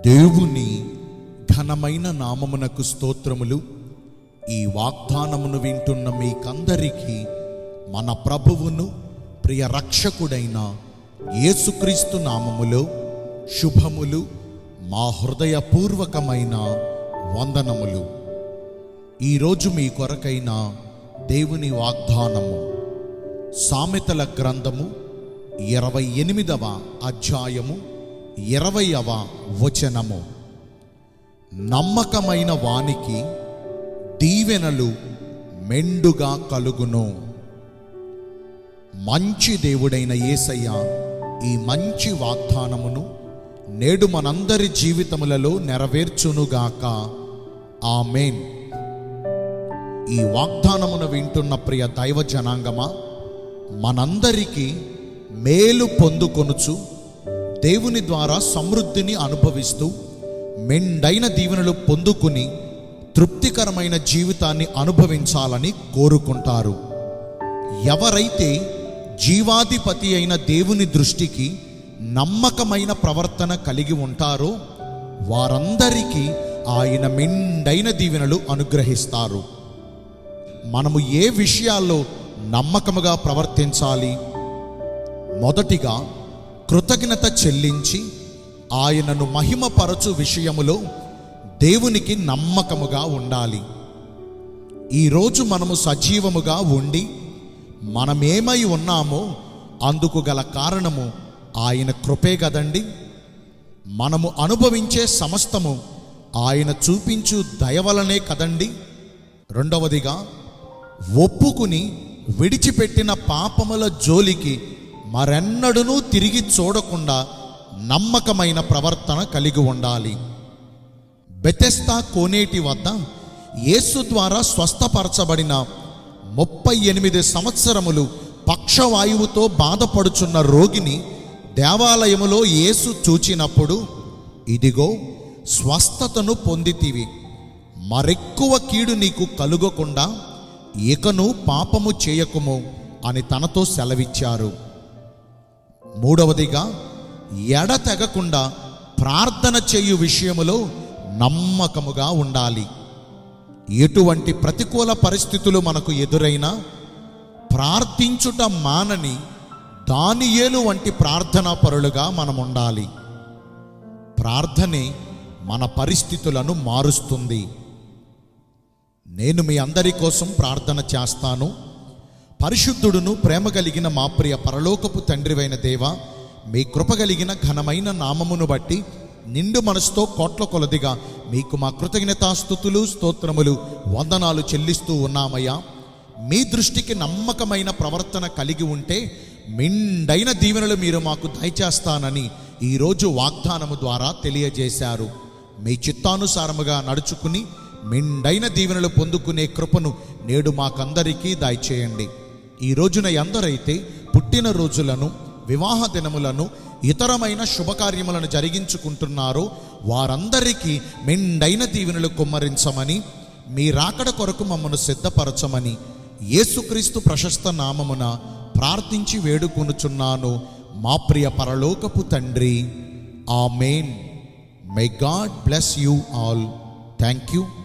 దేవుని ఘనమైన నామమునకు స్తోత్రములు ఈ వాగ్దానమును వింటున్న మీకందరికీ మన ప్రభువును ప్రియ రక్షకుడైన యేసుక్రీస్తు నామములో శుభములు మా హృదయపూర్వకమైన వందనములు ఈరోజు మీ కొరకైన దేవుని వాగ్దానము సామెతల గ్రంథము ఇరవై ఎనిమిదవ అధ్యాయము ఇరవైవ వచనము నమ్మకమైన వానికి దీవెనలు మెండుగా కలుగును మంచి దేవుడైన యేసయ్య ఈ మంచి వాగ్దానమును నేడు మనందరి జీవితములలో నెరవేర్చునుగాక ఆమెన్ ఈ వాగ్దానమును వింటున్న ప్రియ దైవ జనాంగమా మనందరికీ మేలు పొందుకొనుచు దేవుని ద్వారా సమృద్ధిని అనుభవిస్తూ మెండైన దీవెనలు పొందుకుని తృప్తికరమైన జీవితాన్ని అనుభవించాలని కోరుకుంటారు ఎవరైతే జీవాధిపతి అయిన దేవుని దృష్టికి నమ్మకమైన ప్రవర్తన కలిగి ఉంటారో వారందరికీ ఆయన మెండైన దీవెనలు అనుగ్రహిస్తారు మనము ఏ విషయాల్లో నమ్మకముగా ప్రవర్తించాలి మొదటిగా కృతజ్ఞత చెల్లించి ఆయనను మహిమపరచు విషయములో దేవునికి నమ్మకముగా ఉండాలి ఈరోజు మనము సజీవముగా ఉండి మనమేమై ఉన్నామో అందుకు గల కారణము ఆయన కృపే కదండి మనము అనుభవించే సమస్తము ఆయన చూపించు దయవలనే కదండి రెండవదిగా ఒప్పుకుని విడిచిపెట్టిన పాపముల జోలికి మరెన్నడూనూ తిరిగి చూడకుండా నమ్మకమైన ప్రవర్తన కలిగి ఉండాలి బెతెస్తా కోనేటి వద్ద యేసు ద్వారా స్వస్థపరచబడిన ముప్పై ఎనిమిది సంవత్సరములు పక్షవాయువుతో బాధపడుచున్న రోగిని దేవాలయములో యేసు చూచినప్పుడు ఇదిగో స్వస్థతను పొందితివి మరెక్కువ కీడు నీకు కలుగకుండా ఇకను పాపము చేయకుము అని తనతో సెలవిచ్చారు మూడవదిగా ఎడతెగకుండా ప్రార్థన చేయు విషయములో నమ్మకముగా ఉండాలి ఎటువంటి ప్రతికూల పరిస్థితులు మనకు ఎదురైనా ప్రార్థించుట మానని దానియేలు వంటి ప్రార్థనా పరులుగా మనం ఉండాలి ప్రార్థనే మన పరిస్థితులను మారుస్తుంది నేను మీ అందరి కోసం ప్రార్థన చేస్తాను పరిశుద్ధుడును ప్రేమ కలిగిన మా ప్రియ పరలోకపు తండ్రివైన దేవ మీ కృప కలిగిన ఘనమైన నామమును బట్టి నిండు మనసుతో కోట్ల కొలదిగా మీకు మా కృతజ్ఞతాస్థుతులు స్తోత్రములు వందనాలు చెల్లిస్తూ ఉన్నామయ్యా మీ దృష్టికి నమ్మకమైన ప్రవర్తన కలిగి ఉంటే మిండైన దీవెనలు మీరు మాకు దయచేస్తానని ఈరోజు వాగ్దానము ద్వారా తెలియజేశారు మీ చిత్తానుసారముగా నడుచుకుని మెండైన దీవెనలు పొందుకునే కృపను నేడు మాకందరికీ దయచేయండి ఈ రోజున ఎందరైతే పుట్టిన రోజులను వివాహ దినములను ఇతరమైన శుభకార్యములను జరిగించుకుంటున్నారో వారందరికీ మెండైన దీవెనలు కుమ్మరించమని మీ రాకడ కొరకు మమ్మను సిద్ధపరచమని యేసుక్రీస్తు ప్రశస్త నామమున ప్రార్థించి వేడుకొనుచున్నాను మా ప్రియ పరలోకపు తండ్రి amen may God bless you all thank you